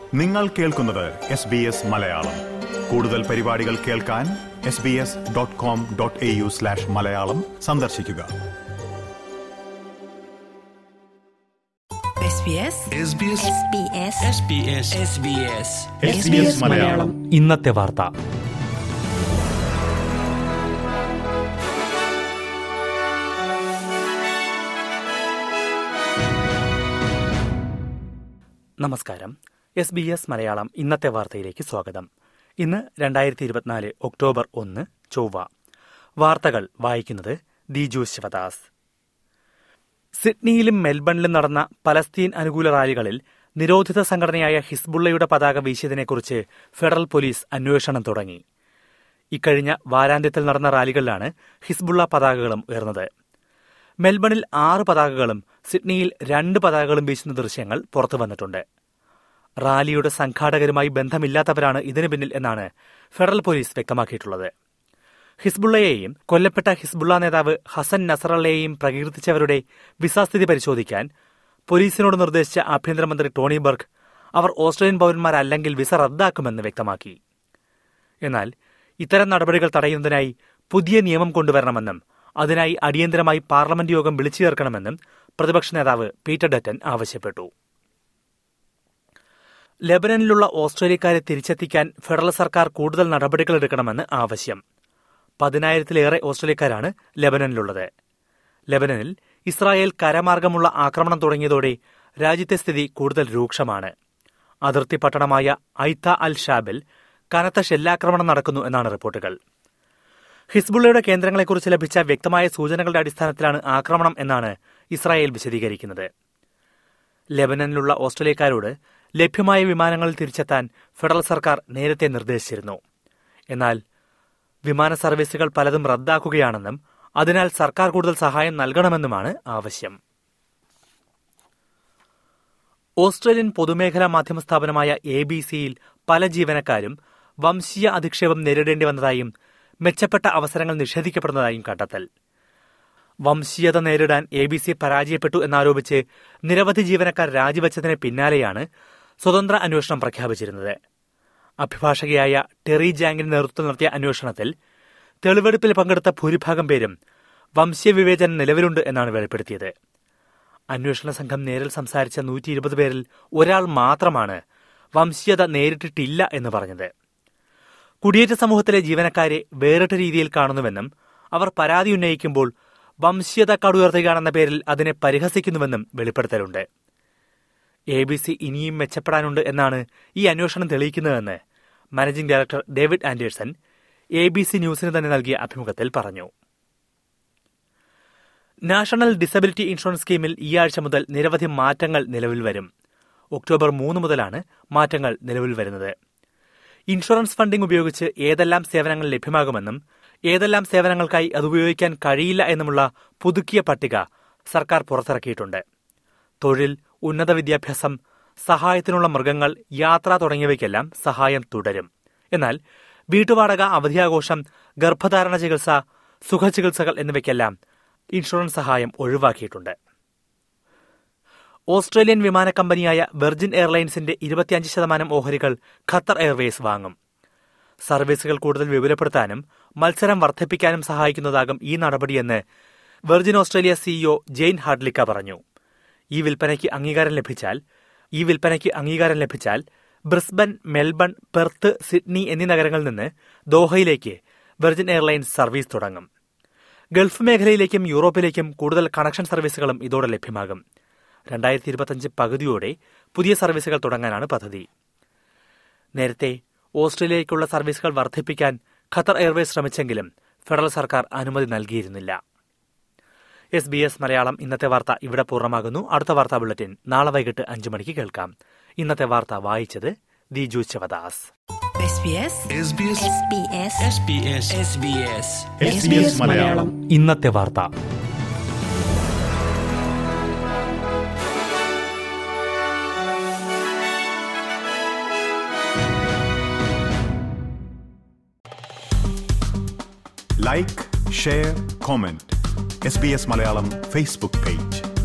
നിങ്ങൾ കേൾക്കുന്നത് S B S Malayalam കൂടുതൽ പരിപാടികൾ കേൾക്കാൻ S B S dot com dot A U slash Malayalam സന്ദർശിക്കുക SBS SBS SBS SBS SBS SBS Malayalam ഇന്നത്തെ വാർത്ത നമസ്കാരം എസ് ബി എസ് മലയാളം ഇന്നത്തെ വാർത്തയിലേക്ക് സ്വാഗതം ഇന്ന് രണ്ടായിരത്തി ഇരുപത്തിനാല് ഒക്ടോബർ ഒന്ന് ചൊവ്വ വാർത്തകൾ വായിക്കുന്നത് ദിജു ശിവദാസ് സിഡ്നിയിലും മെൽബണിലും നടന്ന പലസ്തീൻ അനുകൂല റാലികളിൽ നിരോധിത സംഘടനയായ ഹിസ്ബുള്ളയുടെ പതാക വീശിയതിനെക്കുറിച്ച് ഫെഡറൽ പോലീസ് അന്വേഷണം തുടങ്ങി ഇക്കഴിഞ്ഞ വാരാന്ത്യത്തിൽ നടന്ന റാലികളിലാണ് ഹിസ്ബുള്ള പതാകകളും ഉയർന്നത് മെൽബണിൽ ആറ് പതാകകളും സിഡ്നിയിൽ രണ്ട് പതാകകളും വീശുന്ന ദൃശ്യങ്ങൾ പുറത്തു വന്നിട്ടുണ്ട് റാലിയുടെ സംഘാടകരുമായി ബന്ധമില്ലാത്തവരാണ് ഇതിനു പിന്നിൽ എന്നാണ് ഫെഡറൽ പോലീസ് വ്യക്തമാക്കിയിട്ടുള്ളത് ഹിസ്ബുള്ളയെയും കൊല്ലപ്പെട്ട ഹിസ്ബുള്ള നേതാവ് ഹസൻ നസറള്ളയെയും പ്രകീർത്തിച്ചവരുടെ വിസാസ്ഥിതി പരിശോധിക്കാൻ പോലീസിനോട് നിർദ്ദേശിച്ച ആഭ്യന്തരമന്ത്രി ടോണി ബർഗ് അവർ ഓസ്ട്രേലിയൻ പൌരന്മാരല്ലെങ്കിൽ വിസ റദ്ദാക്കുമെന്ന് വ്യക്തമാക്കി എന്നാൽ ഇത്തരം നടപടികൾ തടയുന്നതിനായി പുതിയ നിയമം കൊണ്ടുവരണമെന്നും അതിനായി അടിയന്തരമായി പാർലമെന്റ് യോഗം വിളിച്ചു ചേർക്കണമെന്നും പ്രതിപക്ഷ നേതാവ് പീറ്റർ ഡറ്റൻ ആവശ്യപ്പെട്ടു ലെബനനിലുള്ള ഓസ്ട്രേലിയക്കാരെ തിരിച്ചെത്തിക്കാൻ ഫെഡറൽ സർക്കാർ കൂടുതൽ നടപടികളെടുക്കണമെന്ന് ആവശ്യം പതിനായിരത്തിലേറെ ഓസ്ട്രേലിയക്കാരാണ് ലെബനനിലുള്ളത് ലെബനനിൽ ഇസ്രായേൽ കരമാർഗമുള്ള ആക്രമണം തുടങ്ങിയതോടെ രാജ്യത്തെ സ്ഥിതി കൂടുതൽ രൂക്ഷമാണ് അതിർത്തി പട്ടണമായ ഐത്ത അൽ ഷാബിൽ കനത്ത ഷെല്ലാക്രമണം നടക്കുന്നു എന്നാണ് റിപ്പോർട്ടുകൾ ഹിസ്ബുള്ളയുടെ കേന്ദ്രങ്ങളെക്കുറിച്ച് ലഭിച്ച വ്യക്തമായ സൂചനകളുടെ അടിസ്ഥാനത്തിലാണ് ആക്രമണം എന്നാണ് ഇസ്രായേൽ വിശദീകരിക്കുന്നത് ലെബനനിലുള്ള ഓസ്ട്രേലിയക്കാരോട് ലഭ്യമായ വിമാനങ്ങളിൽ തിരിച്ചെത്താൻ ഫെഡറൽ സർക്കാർ നേരത്തെ നിർദ്ദേശിച്ചിരുന്നു എന്നാൽ വിമാന സർവീസുകൾ പലതും റദ്ദാക്കുകയാണെന്നും അതിനാൽ സർക്കാർ കൂടുതൽ സഹായം നൽകണമെന്നുമാണ് ആവശ്യം ഓസ്ട്രേലിയൻ പൊതുമേഖലാ മാധ്യമ സ്ഥാപനമായ എ ബി സിയിൽ പല ജീവനക്കാരും വംശീയ അധിക്ഷേപം നേരിടേണ്ടി വന്നതായും മെച്ചപ്പെട്ട അവസരങ്ങൾ നിഷേധിക്കപ്പെടുന്നതായും കണ്ടെത്തൽ വംശീയത നേരിടാൻ എ ബി സി പരാജയപ്പെട്ടു എന്നാരോപിച്ച് നിരവധി ജീവനക്കാർ രാജിവെച്ചതിന് പിന്നാലെയാണ് സ്വതന്ത്ര അന്വേഷണം പ്രഖ്യാപിച്ചിരുന്നത് അഭിഭാഷകയായ ടെറി ജാങ്കിന് നേതൃത്വം നടത്തിയ അന്വേഷണത്തിൽ തെളിവെടുപ്പിൽ പങ്കെടുത്ത ഭൂരിഭാഗം പേരും വംശീയ വിവേചനം നിലവിലുണ്ട് എന്നാണ് വെളിപ്പെടുത്തിയത് അന്വേഷണ സംഘം നേരിൽ സംസാരിച്ച നൂറ്റി ഇരുപത് പേരിൽ ഒരാൾ മാത്രമാണ് വംശീയത നേരിട്ടിട്ടില്ല എന്ന് പറഞ്ഞത് കുടിയേറ്റ സമൂഹത്തിലെ ജീവനക്കാരെ വേറിട്ട രീതിയിൽ കാണുന്നുവെന്നും അവർ പരാതി ഉന്നയിക്കുമ്പോൾ വംശീയത കടുയർത്തുകയാണെന്ന പേരിൽ അതിനെ പരിഹസിക്കുന്നുവെന്നും വെളിപ്പെടുത്തലുണ്ട് എ ബി സി ഇനിയും മെച്ചപ്പെടാനുണ്ട് എന്നാണ് ഈ അന്വേഷണം തെളിയിക്കുന്നതെന്ന് managing director David Anderson A B C ന്യൂസിന് തന്നെ നൽകിയ അഭിമുഖത്തിൽ പറഞ്ഞു നാഷണൽ ഡിസബിലിറ്റി ഇൻഷുറൻസ് സ്കീമിൽ ഈ ആഴ്ച മുതൽ നിരവധി മാറ്റങ്ങൾ നിലവിൽ വരും ഒക്ടോബർ മൂന്ന് മുതലാണ് മാറ്റങ്ങൾ നിലവിൽ വരുന്നത് ഇൻഷുറൻസ് ഫണ്ടിംഗ് ഉപയോഗിച്ച് ഏതെല്ലാം സേവനങ്ങൾ ലഭ്യമാകുമെന്നും ഏതെല്ലാം സേവനങ്ങൾക്കായി അത് ഉപയോഗിക്കാൻ കഴിയില്ല എന്നുമുള്ള പുതുക്കിയ പട്ടിക സർക്കാർ പുറത്തിറക്കിയിട്ടുണ്ട് തൊഴിൽ ഉന്നത വിദ്യാഭ്യാസം സഹായത്തിനുള്ള മൃഗങ്ങൾ യാത്ര തുടങ്ങിയവയ്ക്കെല്ലാം സഹായം തുടരും എന്നാൽ വീട്ടുവാടക അവധിയാഘോഷം ഗർഭധാരണ ചികിത്സ സുഖചികിത്സകൾ എന്നിവയ്ക്കെല്ലാം ഇൻഷുറൻസ് സഹായം ഒഴിവാക്കിയിട്ടുണ്ട് ഓസ്ട്രേലിയൻ വിമാന കമ്പനിയായ വെർജിൻ എയർലൈൻസിന്റെ ഇരുപത്തിയഞ്ച് ശതമാനം ഓഹരികൾ ഖത്തർ എയർവേസ് വാങ്ങും സർവീസുകൾ കൂടുതൽ വിപുലപ്പെടുത്താനും മത്സരം വർദ്ധിപ്പിക്കാനും സഹായിക്കുന്നതാകും ഈ നടപടിയെന്ന് Virgin Australia CEO Jayne Hrdlicka പറഞ്ഞു ഈ വിൽപ്പനയ്ക്ക് അംഗീകാരം ലഭിച്ചാൽ ഈ വിൽപ്പനയ്ക്ക് അംഗീകാരം ലഭിച്ചാൽ ബ്രിസ്ബൻ മെൽബൺ പെർത്ത് സിഡ്നി എന്നീ നഗരങ്ങളിൽ നിന്ന് ദോഹയിലേക്ക് വെർജിൻ എയർലൈൻസ് സർവീസ് തുടങ്ങും ഗൾഫ് മേഖലയിലേക്കും യൂറോപ്പിലേക്കും കൂടുതൽ കണക്ഷൻ സർവീസുകളും ഇതോടെ ലഭ്യമാകും രണ്ടായിരത്തി ഇരുപത്തിയഞ്ച് പകുതിയോടെ പുതിയ സർവീസുകൾ തുടങ്ങാനാണ് പദ്ധതി നേരത്തെ ഓസ്ട്രേലിയയ്ക്കുള്ള സർവീസുകൾ വർദ്ധിപ്പിക്കാൻ ഖത്തർ എയർവേസ് ശ്രമിച്ചെങ്കിലും ഫെഡറൽ സർക്കാർ അനുമതി നൽകിയിരുന്നില്ല എസ് ബി എസ് മലയാളം ഇന്നത്തെ വാർത്ത ഇവിടെ പൂർണ്ണമാകുന്നു അടുത്ത വാർത്താ ബുള്ളറ്റിൻ നാളെ വൈകിട്ട് അഞ്ചു മണിക്ക് കേൾക്കാം ഇന്നത്തെ വാർത്ത വായിച്ചത് Diju Sivadas SBS SBS SBS SBS SBS SBS Malayalam ഇന്നത്തെ വാർത്ത like share comment S B S Malayalam Facebook page